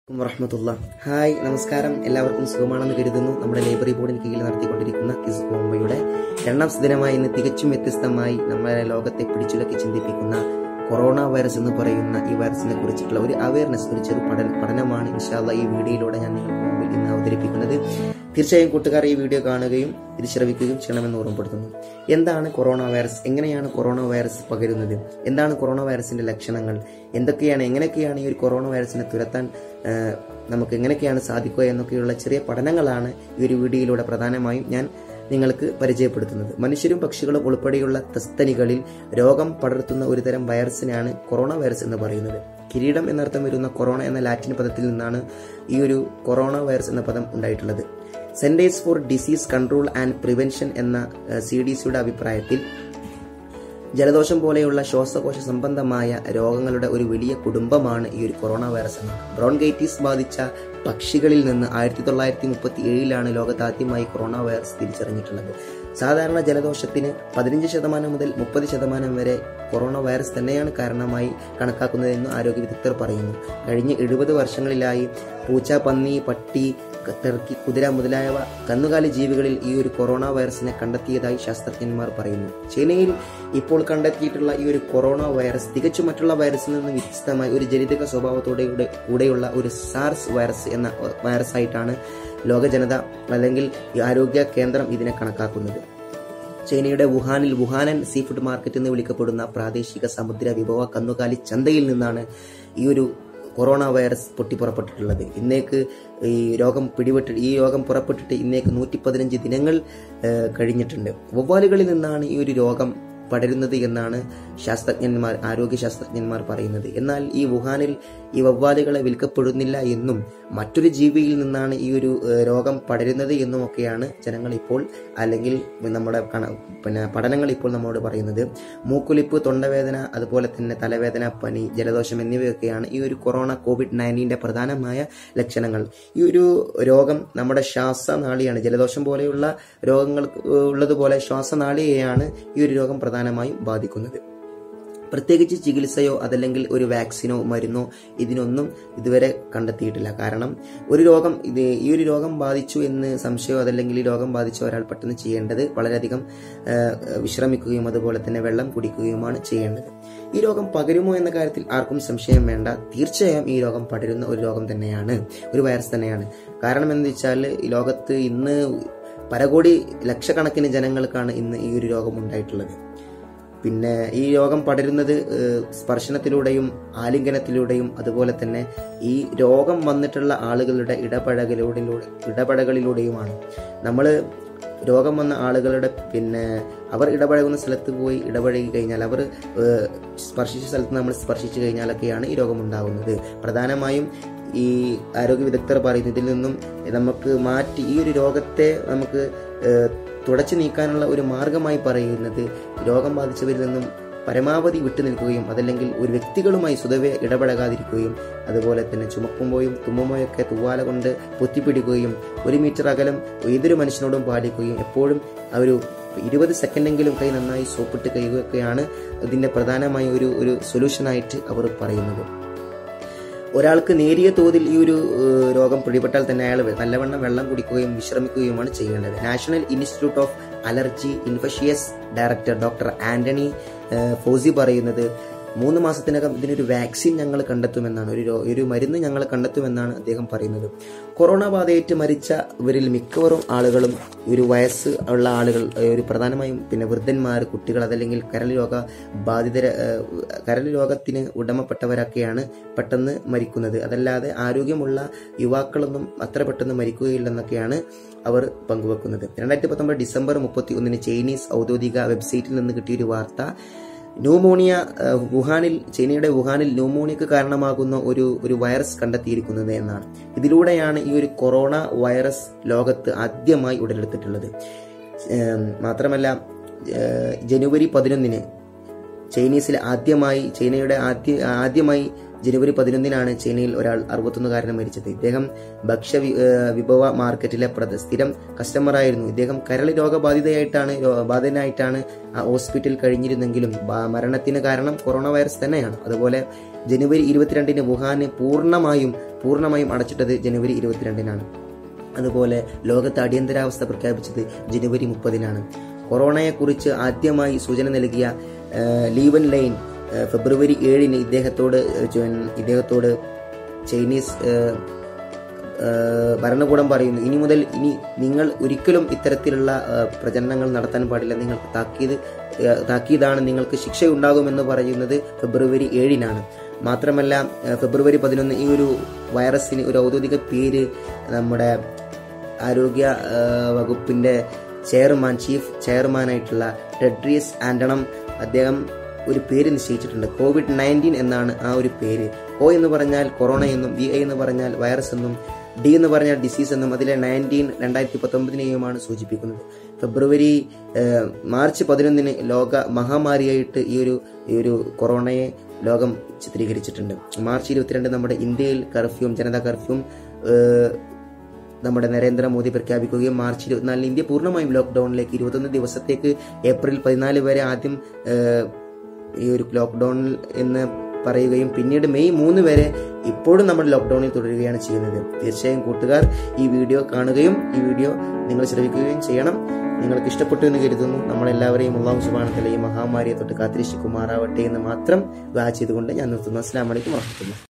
വറഹമത്തുള്ള ഹായ് നമസ്കാരം എല്ലാവർക്കും സുഖമാണെന്ന് കരുതുന്നു നമ്മുടെ ലൈബ്രറി ബോർഡിന് കീഴിൽ നടത്തിക്കൊണ്ടിരിക്കുന്ന കിസ് ബോംബയുടെ രണ്ടാം ദിനമായി ഇന്ന് തികച്ചും വ്യത്യസ്തമായി നമ്മുടെ ലോകത്തെ പിടിച്ചുലക്കി ചിന്തിപ്പിക്കുന്ന കൊറോണ വൈറസ് എന്ന് പറയുന്ന ഈ വൈറസിനെ കുറിച്ചിട്ടുള്ള ഒരു അവയർനെസ് ഒരു ചെറു പഠന പഠനമാണ് ഇൻഷാല്ല ഈ വീഡിയോയിലൂടെ ഞാൻ നിങ്ങൾക്ക് മുമ്പിൽ ഇന്ന് അവതരിപ്പിക്കുന്നത് തീർച്ചയായും കൂട്ടുകാർ ഈ വീഡിയോ കാണുകയും തിരിച്ചറിവിക്കുകയും ചെയ്യണമെന്ന് ഓർമ്മപ്പെടുത്തുന്നു എന്താണ് കൊറോണ വൈറസ് എങ്ങനെയാണ് കൊറോണ വൈറസ് പകരുന്നത് എന്താണ് കൊറോണ വൈറസിന്റെ ലക്ഷണങ്ങൾ എന്തൊക്കെയാണ് എങ്ങനെയൊക്കെയാണ് ഈ ഒരു കൊറോണ വൈറസിനെ തുരത്താൻ ആ, നമുക്ക് എങ്ങനെയൊക്കെയാണ് സാധിക്കുക എന്നൊക്കെയുള്ള ചെറിയ പഠനങ്ങളാണ് ഈ ഒരു വീഡിയോയിലൂടെ പ്രധാനമായും ഞാൻ നിങ്ങൾക്ക് പരിചയപ്പെടുത്തുന്നത് മനുഷ്യരും പക്ഷികളും ഉൾപ്പെടെയുള്ള തസ്തനികളിൽ രോഗം പടർത്തുന്ന ഒരു തരം വൈറസിനെയാണ് കൊറോണ വൈറസ് എന്ന് പറയുന്നത് കിരീടം എന്നർത്ഥം വരുന്ന കൊറോണ എന്ന ലാറ്റിൻ പദത്തിൽ നിന്നാണ് ഈ ഒരു കൊറോണ വൈറസ് എന്ന പദം ഉണ്ടായിട്ടുള്ളത് centres for disease control and prevention എന്ന സി ഡി സിയുടെ അഭിപ്രായത്തിൽ ജലദോഷം പോലെയുള്ള ശ്വാസകോശ സംബന്ധമായ രോഗങ്ങളുടെ ഒരു വലിയ കുടുംബമാണ് ഈ ഒരു കൊറോണ വൈറസ് എന്ന് ബ്രോൺഗൈറ്റിസ് ബാധിച്ച പക്ഷികളിൽ നിന്ന് ആയിരത്തി തൊള്ളായിരത്തി മുപ്പത്തി ഏഴിലാണ് ലോകത്താദ്യമായി കൊറോണ വൈറസ് തിരിച്ചറിഞ്ഞിട്ടുള്ളത് സാധാരണ ജലദോഷത്തിന് പതിനഞ്ച് ശതമാനം മുതൽ മുപ്പത് ശതമാനം വരെ കൊറോണ വൈറസ് തന്നെയാണ് കാരണമായി കണക്കാക്കുന്നതെന്ന് ആരോഗ്യ വിദഗ്ധർ പറയുന്നു കഴിഞ്ഞ എഴുപത് വർഷങ്ങളിലായി പൂച്ച പന്നി പട്ടി ടർക്കി കുതിര മുതലായവ കന്നുകാലി ജീവികളിൽ ഈ ഒരു കൊറോണ വൈറസിനെ കണ്ടെത്തിയതായി ശാസ്ത്രജ്ഞന്മാർ പറയുന്നു ചൈനയിൽ ഇപ്പോൾ കണ്ടെത്തിയിട്ടുള്ള ഈ ഒരു കൊറോണ വൈറസ് തികച്ചും മറ്റുള്ള വൈറസിൽ നിന്ന് വ്യത്യസ്തമായി ഒരു ജനിതക സ്വഭാവത്തോടെ കൂടെയുള്ള ഒരു സാർസ് വൈറസ് എന്ന വൈറസ് ആയിട്ടാണ് ലോക ജനത അല്ലെങ്കിൽ ഈ ആരോഗ്യ കേന്ദ്രം ഇതിനെ കണക്കാക്കുന്നത് ചൈനയുടെ വുഹാനിൽ വുഹാനൻ സീ ഫുഡ് മാർക്കറ്റ് എന്ന് വിളിക്കപ്പെടുന്ന പ്രാദേശിക സമുദ്ര വിഭവ കന്നുകാലി ചന്തയിൽ നിന്നാണ് ഈ ഒരു കൊറോണ വൈറസ് പൊട്ടിപ്പുറപ്പെട്ടിട്ടുള്ളത് ഇന്നേക്ക് ഈ രോഗം പിടിപെട്ട് ഈ രോഗം പുറപ്പെട്ടിട്ട് ഇന്നേക്ക് നൂറ്റി പതിനഞ്ച് ദിനങ്ങൾ ഏഹ്, കഴിഞ്ഞിട്ടുണ്ട് വവ്വാലുകളിൽ നിന്നാണ് ഈ ഒരു രോഗം പടരുന്നത് എന്നാണ് ശാസ്ത്രജ്ഞന്മാർ ആരോഗ്യ ശാസ്ത്രജ്ഞന്മാർ പറയുന്നത് എന്നാൽ ഈ വുഹാനിൽ ഈ വവ്വാലുകളെ വിൽക്കപ്പെടുന്നില്ല എന്നും മറ്റൊരു ജീവിയിൽ നിന്നാണ് ഈ ഒരു ഏഹ്, രോഗം പടരുന്നത് എന്നുമൊക്കെയാണ് ജനങ്ങൾ ഇപ്പോൾ അല്ലെങ്കിൽ നമ്മുടെ കണ- പിന്നെ പഠനങ്ങൾ ഇപ്പോൾ നമ്മോട് പറയുന്നത് മൂക്കുലിപ്പ് തൊണ്ടവേദന അതുപോലെ തന്നെ തലവേദന പനി ജലദോഷം എന്നിവയൊക്കെയാണ് ഈ ഒരു കൊറോണ കോവിഡ് നയൻറ്റീൻ്റെ പ്രധാനമായ ലക്ഷണങ്ങൾ ഈ ഒരു രോഗം നമ്മുടെ ശ്വാസനാളിയാണ് ജലദോഷം പോലെയുള്ള രോഗങ്ങൾ ഉള്ളതുപോലെ ശ്വാസനാളിയെയാണ് ഈ ഒരു രോഗം പ്രധാനമായും ബാധിക്കുന്നത് പ്രത്യേകിച്ച് ചികിത്സയോ അതല്ലെങ്കിൽ ഒരു വാക്സിനോ മരുന്നോ ഇതിനൊന്നും ഇതുവരെ കണ്ടെത്തിയിട്ടില്ല കാരണം ഒരു രോഗം ഇത് ഈ ഒരു രോഗം ബാധിച്ചു എന്ന് സംശയമോ അതല്ലെങ്കിൽ ഈ രോഗം ബാധിച്ച ഒരാൾ പെട്ടെന്ന് ചെയ്യേണ്ടത് വളരെയധികം ആ, വിശ്രമിക്കുകയും അതുപോലെ തന്നെ വെള്ളം കുടിക്കുകയുമാണ് ചെയ്യേണ്ടത് ഈ രോഗം പകരുമോ എന്ന കാര്യത്തിൽ ആർക്കും സംശയം വേണ്ട തീർച്ചയായും ഈ രോഗം പടരുന്ന ഒരു രോഗം തന്നെയാണ് ഒരു വൈറസ് തന്നെയാണ് കാരണം എന്ന് വെച്ചാൽ ഈ ലോകത്ത് ഇന്ന് പരകോടി ലക്ഷക്കണക്കിന് ജനങ്ങൾക്കാണ് ഇന്ന് ഈ ഒരു രോഗം ഉണ്ടായിട്ടുള്ളത് പിന്നെ ഈ രോഗം പടരുന്നത് ഏഹ്, സ്പർശനത്തിലൂടെയും ആലിംഗനത്തിലൂടെയും അതുപോലെ തന്നെ ഈ രോഗം വന്നിട്ടുള്ള ആളുകളുടെ ഇടപഴകലിലൂടെ ഇടപഴകലിലൂടെയുമാണ് നമ്മൾ രോഗം വന്ന ആളുകളുടെ പിന്നെ അവർ ഇടപഴകുന്ന സ്ഥലത്ത് പോയി ഇടപഴകി കഴിഞ്ഞാൽ അവർ ഏഹ്, സ്പർശിച്ച സ്ഥലത്ത് നമ്മൾ സ്പർശിച്ചു കഴിഞ്ഞാലൊക്കെയാണ് ഈ രോഗം ഉണ്ടാകുന്നത് പ്രധാനമായും ഈ ആരോഗ്യ വിദഗ്ധർ പറയുന്നു ഇതിൽ നിന്നും നമുക്ക് മാറ്റി ഈ ഒരു രോഗത്തെ നമുക്ക് ഏഹ്, തുടച്ചു നീക്കാനുള്ള ഒരു മാർഗമായി പറയുന്നത് രോഗം ബാധിച്ചവരിൽ നിന്നും പരമാവധി വിട്ടുനിൽക്കുകയും അതല്ലെങ്കിൽ ഒരു വ്യക്തികളുമായി സ്വതവേ ഇടപഴകാതിരിക്കുകയും അതുപോലെ തന്നെ ചുമക്കുമ്പോഴും തുമ്മുമ്പോഴൊക്കെ തൂവാല കൊണ്ട് പൊത്തിപ്പിടിക്കുകയും ഒരു മീറ്റർ അകലം ഏതൊരു മനുഷ്യനോടും പാലിക്കുകയും എപ്പോഴും ആ ഒരു ഇരുപത് സെക്കൻഡെങ്കിലും കൈ നന്നായി സോപ്പിട്ട് കഴിയുകയൊക്കെയാണ് ഇതിന്റെ പ്രധാനമായ ഒരു ഒരു സൊല്യൂഷനായിട്ട് അവർ പറയുന്നത് ഒരാൾക്ക് നേരിയ തോതിൽ ഈ ഒരു ഏഹ്, രോഗം പിടിപെട്ടാൽ തന്നെ അയാൾ നല്ലവണ്ണം വെള്ളം കുടിക്കുകയും വിശ്രമിക്കുകയുമാണ് ചെയ്യേണ്ടത് national institute of allergy infectious director doctor Anthony uh, Fauci പറയുന്നത് മൂന്ന് മാസത്തിനകം ഇതിനൊരു വാക്സിൻ ഞങ്ങൾ കണ്ടെത്തുമെന്നാണ് ഒരു രോ- ഒരു മരുന്ന് ഞങ്ങൾ കണ്ടെത്തുമെന്നാണ് അദ്ദേഹം പറയുന്നത് കൊറോണ ബാധയേറ്റ് മരിച്ചവരിൽ മിക്കവരും ആളുകളും ഒരു വയസ്സ് ഉള്ള ആളുകൾ ഏഹ്, ഒരു പ്രധാനമായും പിന്നെ വൃദ്ധന്മാർ കുട്ടികൾ അതല്ലെങ്കിൽ കരൾ രോഗ ബാധിതര ഏഹ്, കരൾ രോഗത്തിന് ഉടമപ്പെട്ടവരൊക്കെയാണ് പെട്ടെന്ന് മരിക്കുന്നത് അതല്ലാതെ ആരോഗ്യമുള്ള യുവാക്കളൊന്നും അത്ര പെട്ടെന്ന് മരിക്കുകയില്ലെന്നൊക്കെയാണ് അവർ പങ്കുവെക്കുന്നത് രണ്ടായിരത്തി പത്തൊമ്പത് ഡിസംബർ മുപ്പത്തി ഒന്നിന് ചൈനീസ് ഔദ്യോഗിക വെബ്സൈറ്റിൽ നിന്ന് കിട്ടിയൊരു വാർത്ത ന്യൂമോണിയ ഏഹ്, വുഹാനിൽ ചൈനയുടെ വുഹാനിൽ ന്യൂമോണിയക്ക് കാരണമാകുന്ന ഒരു ഒരു വൈറസ് കണ്ടെത്തിയിരിക്കുന്നത് എന്നാണ് ഇതിലൂടെയാണ് ഈ ഒരു കൊറോണ വൈറസ് ലോകത്ത് ആദ്യമായി ഉടലെടുത്തിട്ടുള്ളത് ഏം, മാത്രമല്ല ഏഹ്, ജനുവരി പതിനൊന്നിന് ചൈനീസിൽ ആദ്യമായി ചൈനയുടെ ആദ്യ ആദ്യമായി ജനുവരി പതിനൊന്നിനാണ് ചൈനയിൽ ഒരാൾ അറുപത്തൊന്നുകാരന് മരിച്ചത് ഇദ്ദേഹം ഭക്ഷ്യ വി- ഏഹ് വിഭവ മാർക്കറ്റിലെ പ്രധ- സ്ഥിരം കസ്റ്റമറായിരുന്നു ഇദ്ദേഹം കരൾ രോഗബാധിതയായിട്ടാണ് രോ- ബാധിതനായിട്ടാണ് ആ ഹോസ്പിറ്റലിൽ കഴിഞ്ഞിരുന്നെങ്കിലും ബ- മരണത്തിന് കാരണം കൊറോണ വൈറസ് തന്നെയാണ് അതുപോലെ ജനുവരി ഇരുപത്തിരണ്ടിന് വുഹാന് പൂർണ്ണമായും പൂർണ്ണമായും അടച്ചിട്ടത് ജനുവരി ഇരുപത്തിരണ്ടിനാണ് അതുപോലെ ലോകത്ത് അടിയന്തരാവസ്ഥ പ്രഖ്യാപിച്ചത് ജനുവരി മുപ്പതിനാണ് കൊറോണയെക്കുറിച്ച് ആദ്യമായി സൂചന നൽകിയ ആ, ലീവൻ ലൈൻ ആ, ഫെബ്രുവരി ഏഴിന് ഇദ്ദേഹത്തോട് ആ, ചോ- ഇദ്ദേഹത്തോട് ചൈനീസ് ആ, ആ, ഭരണകൂടം പറയുന്നു ഇനി മുതൽ ഇനി നിങ്ങൾ ഒരിക്കലും ഇത്തരത്തിലുള്ള ആ, പ്രചരണങ്ങൾ നടത്താൻ പാടില്ല നിങ്ങൾക്ക് താക്കീത് ആ, താക്കീതാണ് നിങ്ങൾക്ക് ശിക്ഷയുണ്ടാകുമെന്ന് പറയുന്നത് ഫെബ്രുവരി ഏഴിനാണ് മാത്രമല്ല ആ, ഫെബ്രുവരി പതിനൊന്ന് ഈ ഒരു വൈറസിന് ഒരു ഔദ്യോഗിക പേര് നമ്മുടെ ആരോഗ്യ ആ, വകുപ്പിന്റെ ചെയർമാൻ ചീഫ് ചെയർമാനായിട്ടുള്ള ടെഡ്രിയസ് ആന്റണം അദ്ദേഹം ഒരു പേര് നിശ്ചയിച്ചിട്ടുണ്ട് കോവിഡ് നയൻറ്റീൻ എന്നാണ് ആ ഒരു പേര് ഒ എന്ന് പറഞ്ഞാൽ കൊറോണ എന്നും വി ഐ എന്ന് പറഞ്ഞാൽ വൈറസ് എന്നും ഡി എന്ന് പറഞ്ഞാൽ ഡിസീസ് എന്നും അതിലെ നയൻറ്റീൻ രണ്ടായിരത്തി പത്തൊമ്പതിനെയുമാണ് സൂചിപ്പിക്കുന്നത് ഫെബ്രുവരി ഏഹ്, മാർച്ച് പതിനൊന്നിന് ലോക മഹാമാരിയായിട്ട് ഈ ഒരു ഈ ഒരു കൊറോണയെ ലോകം ചിത്രീകരിച്ചിട്ടുണ്ട് മാർച്ച് ഇരുപത്തിരണ്ട് നമ്മുടെ ഇന്ത്യയിൽ കർഫ്യൂം ജനതാ കർഫ്യൂം ഏഹ്, നമ്മുടെ നരേന്ദ്രമോദി പ്രഖ്യാപിക്കുകയും മാർച്ച് ഇരുപത്തിനാലിന് ഇന്ത്യ പൂർണ്ണമായും ലോക്ക്ഡൌണിലേക്ക് ഇരുപത്തൊന്ന് ദിവസത്തേക്ക് ഏപ്രിൽ പതിനാല് വരെ ആദ്യം ഏഹ്, ഈ ഒരു ലോക്ക്ഡൌണിൽ എന്ന് പറയുകയും പിന്നീട് മെയ് മൂന്ന് വരെ ഇപ്പോഴും നമ്മൾ ലോക്ക്ഡൌണിൽ തുടരുകയാണ് ചെയ്യുന്നത് തീർച്ചയായും കൂട്ടുകാർ ഈ വീഡിയോ കാണുകയും ഈ വീഡിയോ നിങ്ങൾ ശ്രമിക്കുകയും ചെയ്യണം നിങ്ങൾക്ക് ഇഷ്ടപ്പെട്ടു എന്ന് കരുതുന്നു നമ്മളെല്ലാവരെയും അള്ളാഹു സുബാനത്തിലെ ഈ മഹാമാരിയെ തൊട്ട് കാത്തിരക്ഷിക്കുമാറാവട്ടെ എന്ന് മാത്രം ദുആ ചെയ്തുകൊണ്ട് ഞാൻ നിർത്തുന്നു അസ്ലാം വലൈക്കും വാഹത്തുള്ള